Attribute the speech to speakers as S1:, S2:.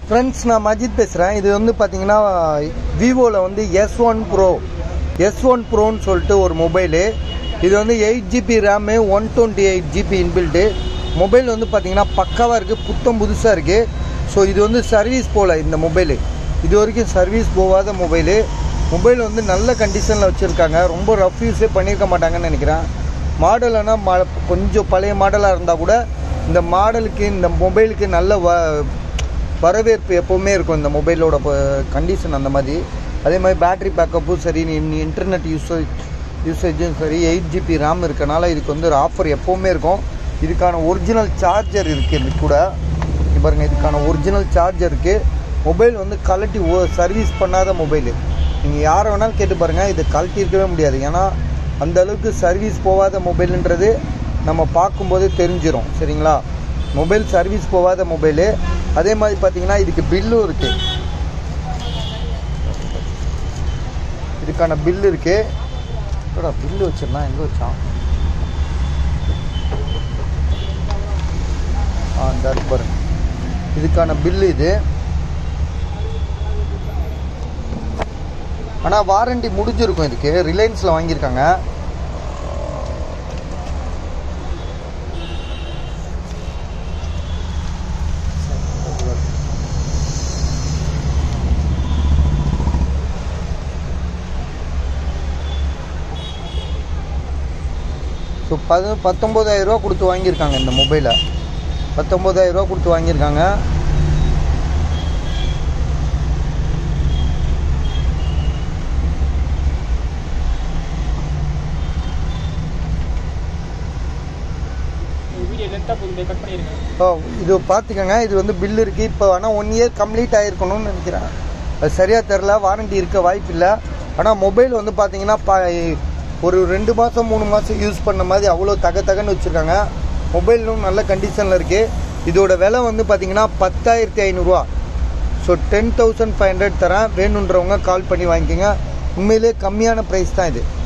S1: friends நான் மஜித் பேசுகிறேன் இது வந்து பார்த்தீங்கன்னா விவோவில் வந்து S one pro S one ப்ரோன்னு சொல்லிட்டு ஒரு மொபைலு இது வந்து eight GB RAM one twenty eight GB inbuilt mobile வந்து பார்த்தீங்கன்னா பக்காவாக இருக்குது புத்தம் புதுசாக இருக்குது ஸோ இது வந்து சர்வீஸ் போகல இந்த மொபைலு இது வரைக்கும் சர்வீஸ் போகாத மொபைலு மொபைல் வந்து நல்ல கண்டிஷனில் வச்சுருக்காங்க ரொம்ப ரஃப் யூஸே பண்ணியிருக்க மாட்டாங்கன்னு நினைக்கிறேன் மாடல்னா ம கொஞ்சம் பழைய மாடலாக இருந்தால் கூட இந்த மாடலுக்கு இந்த மொபைலுக்கு நல்ல வ வரவேற்பு எப்போவுமே இருக்கும் இந்த மொபைலோட கண்டிஷன் அந்த மாதிரி அதே மாதிரி பேட்ரி பேக்கப்பும் சரி நீ இன்டர்நெட் யூசேஜ் யூசேஜும் சரி எயிட் ஜிபி ரேம் இருக்கனால இதுக்கு வந்து ஒரு ஆஃபர் எப்போவுமே இருக்கும் இதுக்கான ஒரிஜினல் சார்ஜர் இருக்குது இது கூட இங்க பாருங்க இதுக்கான ஒரிஜினல் சார்ஜர் இருக்குது மொபைல் வந்து கலட்டி ஓ சர்வீஸ் பண்ணாத மொபைலு நீங்கள் யாரை வேணாலும் கேட்டு பாருங்கள் இதை கழட்டி இருக்கவே முடியாது ஏன்னா அந்த அளவுக்கு சர்வீஸ் போகாத மொபைலுன்றது நம்ம பார்க்கும்போதே தெரிஞ்சிடும் சரிங்களா மொபைல் சர்வீஸ் போகாத மொபைலு அதே மாதிரி பார்த்தீங்கன்னா இதுக்கு பில்லும் இருக்குது இதுக்கான பில் இருக்குது பில்லு வச்சிடலாம் எங்கே வச்சான் ஆ இந்த இருக்கு பாருங்க இதுக்கான பில்லு இது ஆனால் வாரண்டி முடிஞ்சிருக்கும் இதுக்கு ரிலையன்ஸில் வாங்கியிருக்காங்க ஸோ பது பத்தொம்போதாயிரரூவா கொடுத்து வாங்கியிருக்காங்க இந்த மொபைலை பத்தொம்போதாயிரரூவா கொடுத்து வாங்கியிருக்காங்க
S2: வீடியோ லென்த்தாக போகுது கட் பண்ணிடுங்க
S1: ஓ இது பார்த்துக்கோங்க இது வந்து பில் இருக்குது இப்போ ஆனால் ஒன் இயர் கம்ப்ளீட் ஆகிருக்கணும்னு நினைக்கிறேன் அது சரியாக தெரில வாரண்டி இருக்க வாய்ப்பு இல்லை ஆனால் மொபைல் வந்து பார்த்தீங்கன்னா பா ஒரு ரெண்டு மாதம் மூணு மாதம் யூஸ் பண்ண மாதிரி அவ்வளோ தக தகன்னு வச்சுருக்காங்க மொபைலும் நல்ல கண்டிஷனில் இருக்குது இதோட விலை வந்து பார்த்தீங்கன்னா பத்தாயிரத்தி ஐநூறுரூவா so ten thousand five hundred தரேன் வேணுன்றவங்க கால் பண்ணி வாங்கிக்கோங்க உண்மையிலே கம்மியான ப்ரைஸ் தான் இது